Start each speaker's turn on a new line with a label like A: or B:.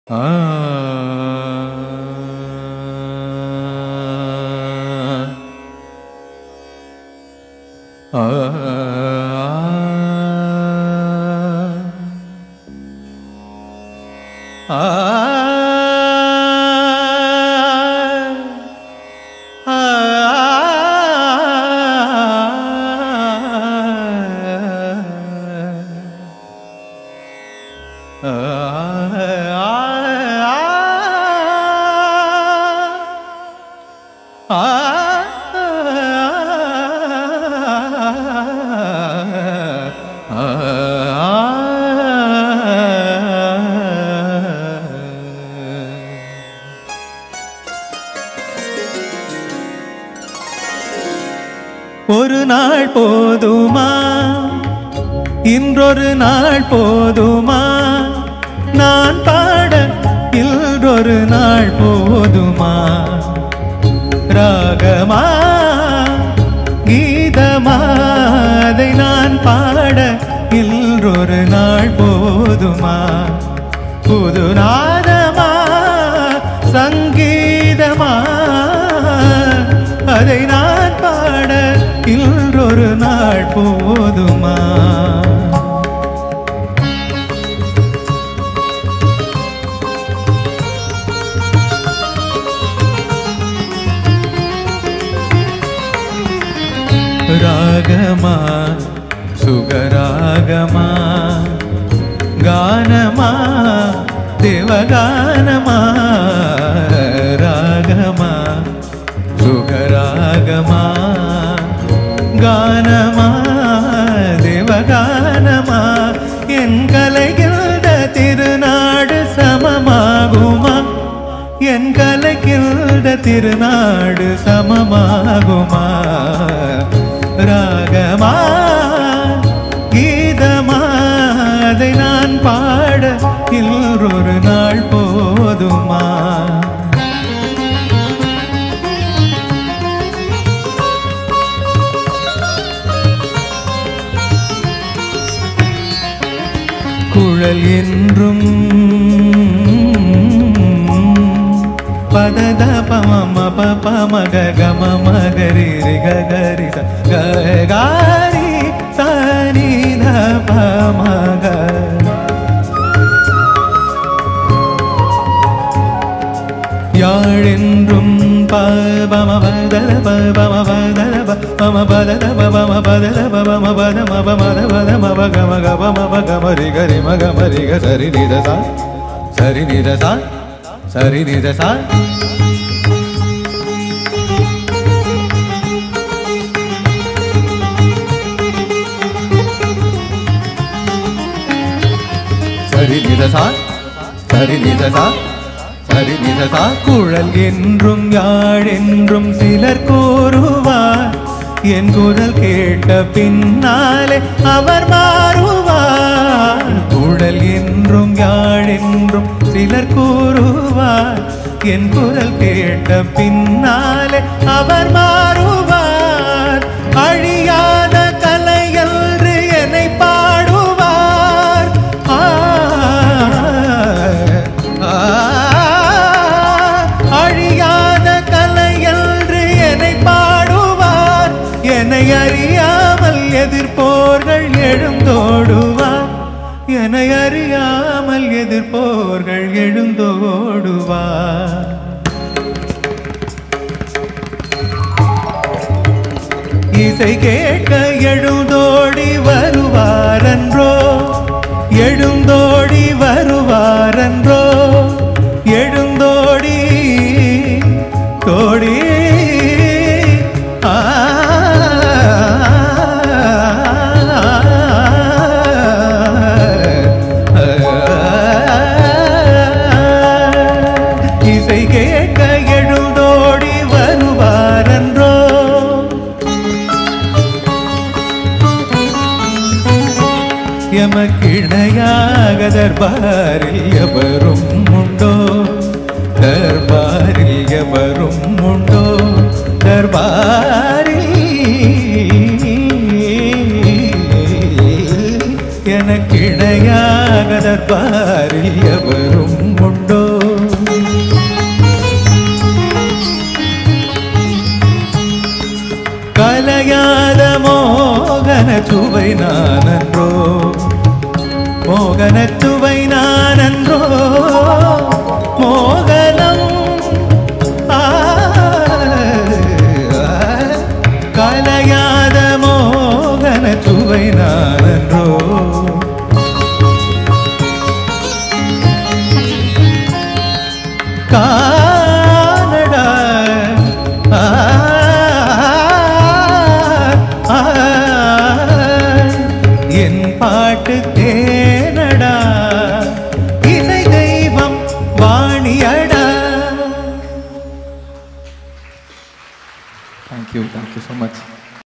A: ஒரு நாள் போதுமா இன்றொரு நாள் போதுமா நான் பாட இன்றொரு நாள் போதுமா ராகமா கீதமா அதை நான் பாட இன்றொரு நாள் போதுமா புது நாதமா சங்கீதமா அதை நான் பாட இன்றொரு நாள் போதுமா ராகமா சுகராகமா கானமா தேவகானமா ராகமா சுகராகமா கானமா தேவகானமா என் கலைகின்ற திருநாடு சமமாகுமா என் கலைகின்ற திருநாடு சமமாகுமா ராகமா கீதமா அதை நான் பாட இன்றொரு நாள் போதுமா குழல் என்றும் பதத பம பப மக கம மகரி ரி கரி காரி சனி த பமக யாழென்றும் பம பதல பம பதல பம பதல பம பதல பம பத மப மத பத மப கம கப மப கம ரி கரி மக மரி க சரி நித சா சரி நித சா சரி நித சா சரி நித சா சரி நித சா சரி நித சா குழல் என்றும் யாழ் என்றும் சிலர் கூறுவார் என் குரல் கேட்ட பின்னாலே அவர் மாறுவார் குழல் என்றும் யாழ் என்றும் சிலர் கூறுவார் என் குரல் கேட்ட பின்னாலே அவர் மாறுவார் அழியாத கலை என்று என்னை பாடுவார் ஆ, ஆ, அழியாத கலை என்று என்னை பாடுவார் என்னை அறியாமல் எதிர்ப்போர்கள் எழுந்தோடுவார் என்னை அறியாமல் எதிர்ப்போர்கள் எழுந்தோடுவார் இசை கேட்க எழுந்தோடி வருவாரன்றோ எழுந்தோடி வருவாரன்றோ எழுந்தோடி தோடி ஆ இசை கேட்க எழுந்தோடி வருவாரன்றோ எமக்கிணையாக தர்பாரில் எவரும் உண்டோ தர்பாரில் எவரும் உண்டோ தர்பாரில் எனக்கிணையாக தர்பாரில் எவரும் உண்டோ மோகனத்துவை நான் அன்றோ மோகனம் ஆ, கலையாத மோகனத்துவை நான் அன்றோ கானடா ஆ, ஆ, என் பாட்டு தேனடா இசை தெய்வம் வாணியடா
B: தேங்க்யூ தேங்க்யூ ஸோ மச்